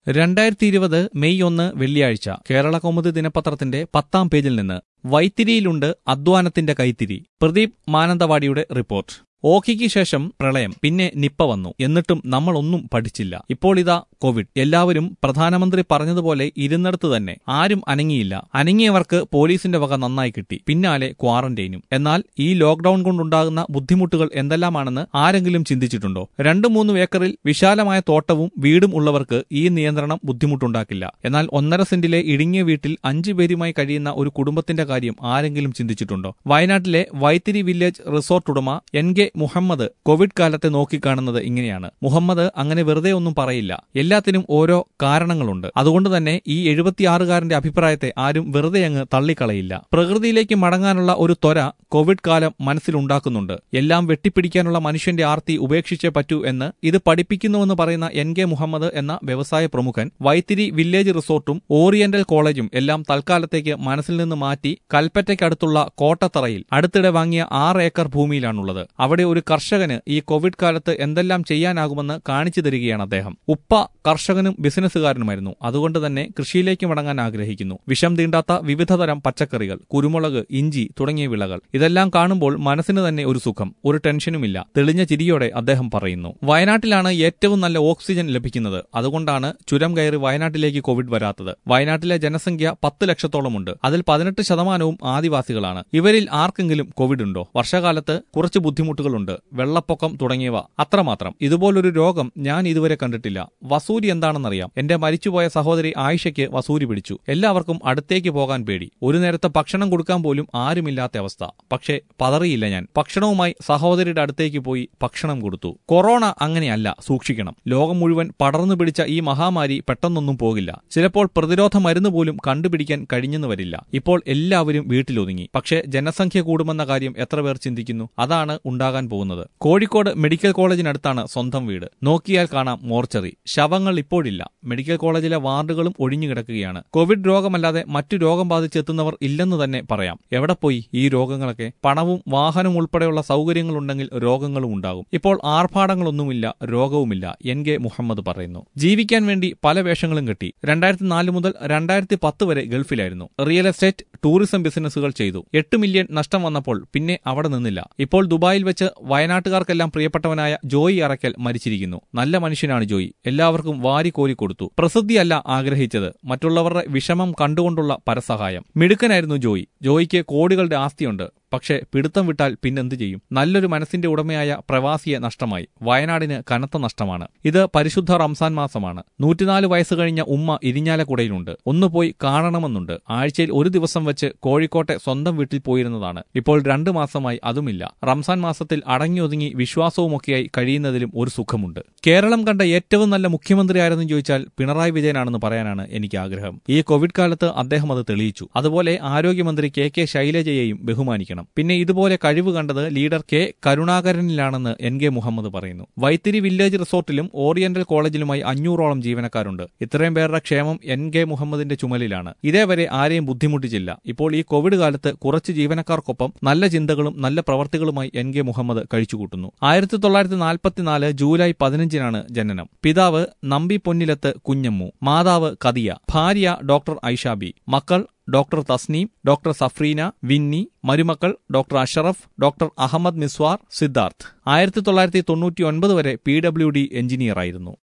രണ്ടായിരത്തി ഇരുപത് മെയ് ഒന്ന് വെള്ളിയാഴ്ച കേരള കൗമുദി ദിനപത്രത്തിന്റെ പത്താം പേജിൽ നിന്ന് വൈത്തിരിയിലുണ്ട് അധ്വാനത്തിന്റെ കൈത്തിരി പ്രദീപ് മാനന്തവാടിയുടെ റിപ്പോർട്ട് ഓഖിക്ക് ശേഷം പ്രളയം പിന്നെ നിപ്പ വന്നു എന്നിട്ടും നമ്മൾ ഒന്നും പഠിച്ചില്ല ഇപ്പോൾ ഇതാ കോവിഡ് എല്ലാവരും പ്രധാനമന്ത്രി പറഞ്ഞതുപോലെ ഇരുന്നിടത്ത് തന്നെ ആരും അനങ്ങിയില്ല അനങ്ങിയവർക്ക് പോലീസിന്റെ വക നന്നായി കിട്ടി പിന്നാലെ ക്വാറന്റൈനും എന്നാൽ ഈ ലോക്ഡൌൺ കൊണ്ടുണ്ടാകുന്ന ബുദ്ധിമുട്ടുകൾ എന്തെല്ലാമാണെന്ന് ആരെങ്കിലും ചിന്തിച്ചിട്ടുണ്ടോ രണ്ടു മൂന്ന് ഏക്കറിൽ വിശാലമായ തോട്ടവും വീടും ഉള്ളവർക്ക് ഈ നിയന്ത്രണം ബുദ്ധിമുട്ടുണ്ടാക്കില്ല എന്നാൽ ഒന്നര സെന്റിലെ ഇടുങ്ങിയ വീട്ടിൽ അഞ്ചു പേരുമായി കഴിയുന്ന ഒരു കുടുംബത്തിന്റെ കാര്യം ആരെങ്കിലും ചിന്തിച്ചിട്ടുണ്ടോ വയനാട്ടിലെ വൈത്തിരി വില്ലേജ് റിസോർട്ട് ഉടമ എൻ കെ മുഹമ്മദ് കോവിഡ് കാലത്തെ നോക്കിക്കാണുന്നത് ഇങ്ങനെയാണ് മുഹമ്മദ് അങ്ങനെ വെറുതെ ഒന്നും പറയില്ല എല്ലാത്തിനും ഓരോ കാരണങ്ങളുണ്ട് അതുകൊണ്ട് തന്നെ ഈ എഴുപത്തിയാറുകാരന്റെ അഭിപ്രായത്തെ ആരും വെറുതെ അങ്ങ് തള്ളിക്കളയില്ല പ്രകൃതിയിലേക്ക് മടങ്ങാനുള്ള ഒരു ത്വര കോവിഡ് കാലം മനസ്സിലുണ്ടാക്കുന്നുണ്ട് എല്ലാം വെട്ടിപ്പിടിക്കാനുള്ള മനുഷ്യന്റെ ആർത്തി ഉപേക്ഷിച്ചേ പറ്റൂ എന്ന് ഇത് പഠിപ്പിക്കുന്നുവെന്ന് പറയുന്ന എൻ കെ മുഹമ്മദ് എന്ന വ്യവസായ പ്രമുഖൻ വൈത്തിരി വില്ലേജ് റിസോർട്ടും ഓറിയന്റൽ കോളേജും എല്ലാം തൽക്കാലത്തേക്ക് മനസ്സിൽ നിന്ന് മാറ്റി കൽപ്പറ്റയ്ക്കടുത്തുള്ള കോട്ടത്തറയിൽ അടുത്തിടെ വാങ്ങിയ ആറ് ഏക്കർ ഭൂമിയിലാണുള്ളത് അവിടെ ഒരു കർഷകന് ഈ കോവിഡ് കാലത്ത് എന്തെല്ലാം ചെയ്യാനാകുമെന്ന് കാണിച്ചു തരികയാണ് അദ്ദേഹം ഉപ്പ കർഷകനും ബിസിനസ്സുകാരനുമായിരുന്നു അതുകൊണ്ട് തന്നെ കൃഷിയിലേക്ക് മടങ്ങാൻ ആഗ്രഹിക്കുന്നു വിഷം തീണ്ടാത്ത വിവിധതരം പച്ചക്കറികൾ കുരുമുളക് ഇഞ്ചി തുടങ്ങിയ വിളകൾ ഇതെല്ലാം കാണുമ്പോൾ മനസ്സിന് തന്നെ ഒരു സുഖം ഒരു ടെൻഷനുമില്ല തെളിഞ്ഞ ചിരിയോടെ അദ്ദേഹം പറയുന്നു വയനാട്ടിലാണ് ഏറ്റവും നല്ല ഓക്സിജൻ ലഭിക്കുന്നത് അതുകൊണ്ടാണ് ചുരം കയറി വയനാട്ടിലേക്ക് കോവിഡ് വരാത്തത് വയനാട്ടിലെ ജനസംഖ്യ പത്ത് ലക്ഷത്തോളമുണ്ട് അതിൽ പതിനെട്ട് ശതമാനവും ആദിവാസികളാണ് ഇവരിൽ ആർക്കെങ്കിലും കോവിഡ് ഉണ്ടോ വർഷകാലത്ത് കുറച്ച് ബുദ്ധിമുട്ടുകളുണ്ട് വെള്ളപ്പൊക്കം തുടങ്ങിയവ അത്രമാത്രം ഇതുപോലൊരു രോഗം ഞാൻ ഇതുവരെ കണ്ടിട്ടില്ല വസൂരി എന്താണെന്നറിയാം എന്റെ മരിച്ചുപോയ സഹോദരി ആയിഷയ്ക്ക് വസൂരി പിടിച്ചു എല്ലാവർക്കും അടുത്തേക്ക് പോകാൻ പേടി ഒരു നേരത്തെ ഭക്ഷണം കൊടുക്കാൻ പോലും ആരുമില്ലാത്ത അവസ്ഥ പക്ഷേ പതറിയില്ല ഞാൻ ഭക്ഷണവുമായി സഹോദരിയുടെ അടുത്തേക്ക് പോയി ഭക്ഷണം കൊടുത്തു കൊറോണ അങ്ങനെയല്ല സൂക്ഷിക്കണം ലോകം മുഴുവൻ പടർന്നു പിടിച്ച ഈ മഹാമാരി പെട്ടെന്നൊന്നും പോകില്ല ചിലപ്പോൾ പ്രതിരോധ മരുന്ന് പോലും കണ്ടുപിടിക്കാൻ കഴിഞ്ഞെന്ന് വരില്ല ഇപ്പോൾ എല്ലാവരും വീട്ടിലൊതുങ്ങി പക്ഷേ ജനസംഖ്യ കൂടുമെന്ന കാര്യം എത്ര പേർ ചിന്തിക്കുന്നു അതാണ് ഉണ്ടാകാൻ പോകുന്നത് കോഴിക്കോട് മെഡിക്കൽ കോളേജിനടുത്താണ് സ്വന്തം വീട് നോക്കിയാൽ കാണാം മോർച്ചറി ശവങ്ങൾ ഇപ്പോഴില്ല മെഡിക്കൽ കോളേജിലെ വാർഡുകളും ഒഴിഞ്ഞുകിടക്കുകയാണ് കോവിഡ് രോഗമല്ലാതെ മറ്റു രോഗം ബാധിച്ചെത്തുന്നവർ ഇല്ലെന്ന് തന്നെ പറയാം എവിടെ പോയി ഈ രോഗങ്ങളൊക്കെ പണവും വാഹനവും ഉൾപ്പെടെയുള്ള സൗകര്യങ്ങളുണ്ടെങ്കിൽ രോഗങ്ങളും ഉണ്ടാകും ഇപ്പോൾ ആർഭാടങ്ങളൊന്നുമില്ല രോഗവുമില്ല എൻ കെ മുഹമ്മദ് പറയുന്നു ജീവിക്കാൻ വേണ്ടി പല വേഷങ്ങളും കെട്ടി രണ്ടായിരത്തി നാല് മുതൽ രണ്ടായിരത്തി പത്ത് വരെ ഗൾഫിലായിരുന്നു റിയൽ എസ്റ്റേറ്റ് ടൂറിസം ബിസിനസ്സുകൾ ചെയ്തു എട്ട് മില്യൺ നഷ്ടം വന്നപ്പോൾ പിന്നെ അവിടെ നിന്നില്ല ഇപ്പോൾ ദുബായിൽ വെച്ച് വയനാട്ടുകാർക്കെല്ലാം പ്രിയപ്പെട്ടവനായ ജോയി അറക്കൽ മരിച്ചിരിക്കുന്നു നല്ല മനുഷ്യനാണ് ജോയി എല്ലാവർക്കും വാരി കോരി കൊടുത്തു പ്രസിദ്ധിയല്ല ആഗ്രഹിച്ചത് മറ്റുള്ളവരുടെ വിഷമം കണ്ടുകൊണ്ടുള്ള പരസഹായം മിടുക്കനായിരുന്നു ജോയി ജോയിക്ക് കോടികളുടെ ആസ്തിയുണ്ട് പക്ഷേ പിടുത്തം വിട്ടാൽ പിന്നെന്ത് ചെയ്യും നല്ലൊരു മനസ്സിന്റെ ഉടമയായ പ്രവാസിയെ നഷ്ടമായി വയനാടിന് കനത്ത നഷ്ടമാണ് ഇത് പരിശുദ്ധ റംസാൻ മാസമാണ് നൂറ്റിനാല് വയസ്സ് കഴിഞ്ഞ ഉമ്മ ഇരിഞ്ഞാലക്കുടയിലുണ്ട് ഒന്ന് പോയി കാണണമെന്നുണ്ട് ആഴ്ചയിൽ ഒരു ദിവസം വെച്ച് കോഴിക്കോട്ടെ സ്വന്തം വീട്ടിൽ പോയിരുന്നതാണ് ഇപ്പോൾ രണ്ടു മാസമായി അതുമില്ല റംസാൻ മാസത്തിൽ അടങ്ങിയൊതുങ്ങി വിശ്വാസവുമൊക്കെയായി കഴിയുന്നതിലും ഒരു സുഖമുണ്ട് കേരളം കണ്ട ഏറ്റവും നല്ല മുഖ്യമന്ത്രി ആരെന്ന് ചോദിച്ചാൽ പിണറായി വിജയനാണെന്ന് പറയാനാണ് എനിക്ക് ആഗ്രഹം ഈ കോവിഡ് കാലത്ത് അദ്ദേഹം അത് തെളിയിച്ചു അതുപോലെ ആരോഗ്യമന്ത്രി കെ കെ ശൈലജയെയും ബഹുമാനിക്കണം പിന്നെ ഇതുപോലെ കഴിവ് കണ്ടത് ലീഡർ കെ കരുണാകരനിലാണെന്ന് എൻ കെ മുഹമ്മദ് പറയുന്നു വൈത്തിരി വില്ലേജ് റിസോർട്ടിലും ഓറിയന്റൽ കോളേജിലുമായി അഞ്ഞൂറോളം ജീവനക്കാരുണ്ട് ഇത്രയും പേരുടെ ക്ഷേമം എൻ കെ മുഹമ്മദിന്റെ ചുമലിലാണ് ഇതേവരെ ആരെയും ബുദ്ധിമുട്ടിച്ചില്ല ഇപ്പോൾ ഈ കോവിഡ് കാലത്ത് കുറച്ച് ജീവനക്കാർക്കൊപ്പം നല്ല ചിന്തകളും നല്ല പ്രവർത്തികളുമായി എൻ കെ മുഹമ്മദ് കഴിച്ചുകൂട്ടുന്നു ആയിരത്തി തൊള്ളായിരത്തി നാൽപ്പത്തിനാല് ജൂലൈ പതിനഞ്ചിനാണ് ജനനം പിതാവ് നമ്പി പൊന്നിലത്ത് കുഞ്ഞമ്മു മാതാവ് കദിയ ഭാര്യ ഡോക്ടർ ഐഷാബി മക്കൾ ഡോക്ടർ തസ്നീം ഡോക്ടർ സഫ്രീന വിന്നി മരുമക്കൾ ഡോക്ടർ അഷറഫ് ഡോക്ടർ അഹമ്മദ് മിസ്വാർ സിദ്ധാർത്ഥ് ആയിരത്തി തൊള്ളായിരത്തി തൊണ്ണൂറ്റി ഒൻപത് വരെ പി ഡബ്ല്യു ഡി എഞ്ചിനീയറായിരുന്നു